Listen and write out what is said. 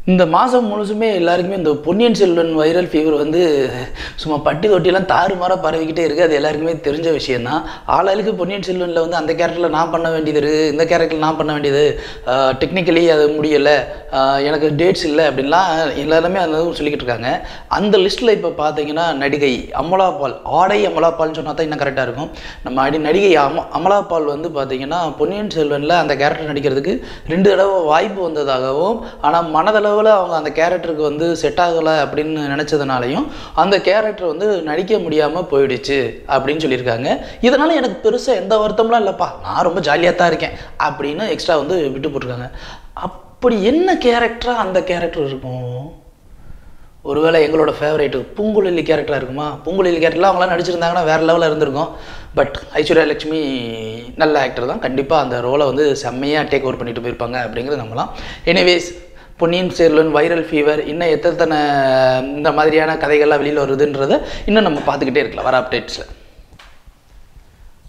இந்த மாதம் முழுசுமே எல்லாருக்குமே இந்த பொன்னியின் செல்வன் வைரல் ஃபீவர் வந்து சும்மா பட்டி தொட்டியெல்லாம் தாறுமாறாக பரவிக்கிட்டே இருக்குது அது எல்லாருக்குமே தெரிஞ்ச விஷயந்தான் ஆளாளுக்கு பொன்னியின் செல்வனில் வந்து அந்த கேரக்டரில் நான் பண்ண வேண்டியது இருக்குது இந்த கேரக்டரில் நான் பண்ண வேண்டியது டெக்னிக்கலி அது முடியலை எனக்கு டேட்ஸ் இல்லை அப்படின்லாம் எல்லாருமே அந்த இது சொல்லிக்கிட்டு இருக்காங்க அந்த லிஸ்ட்டில் இப்போ பார்த்தீங்கன்னா நடிகை அமலா பால் ஆடை அமலா பால்னு சொன்னால் தான் இன்னும் கரெக்டாக இருக்கும் நம்ம அடி நடிகை அம அமலா பால் வந்து பார்த்தீங்கன்னா பொன்னியின் செல்வனில் அந்த கேரக்டர் நடிக்கிறதுக்கு ரெண்டு தடவை வாய்ப்பு வந்ததாகவும் ஆனால் மனதளவில் அவங்க அந்த கேரக்டருக்கு வந்து செட் ஆகலை அப்படின்னு நினச்சதுனாலையும் அந்த கேரக்டர் வந்து நடிக்க முடியாமல் போயிடுச்சு அப்படின்னு சொல்லியிருக்காங்க இதனால் எனக்கு பெருசாக எந்த வருத்தம்லாம் இல்லைப்பா நான் ரொம்ப ஜாலியாக தான் இருக்கேன் அப்படின்னு எக்ஸ்ட்ரா வந்து விட்டு போட்டிருக்காங்க அப்படி என்ன கேரக்டராக அந்த கேரக்டர் இருக்கும் ஒருவேளை எங்களோட ஃபேவரேட்டு பூங்குழலி கேரக்டராக இருக்குமா பூங்குழலி கேரக்டரில் அவங்களாம் நடிச்சிருந்தாங்கன்னா வேறு லெவலில் இருந்திருக்கும் பட் ஐஸ்வர்யா லட்சுமி நல்ல ஆக்டர் தான் கண்டிப்பாக அந்த ரோலை வந்து செம்மையாக டேக் ஓவர் பண்ணிட்டு போயிருப்பாங்க அப்படிங்கிறது நம்பலாம் anyways Ponniyin Selvan viral fever இன்னும் எத்தனை இந்த மாதிரியான கதைகள்லாம் வெளியில் வருதுன்றதை இன்னும் நம்ம பார்த்துக்கிட்டே இருக்கலாம் வர அப்டேட்ஸில்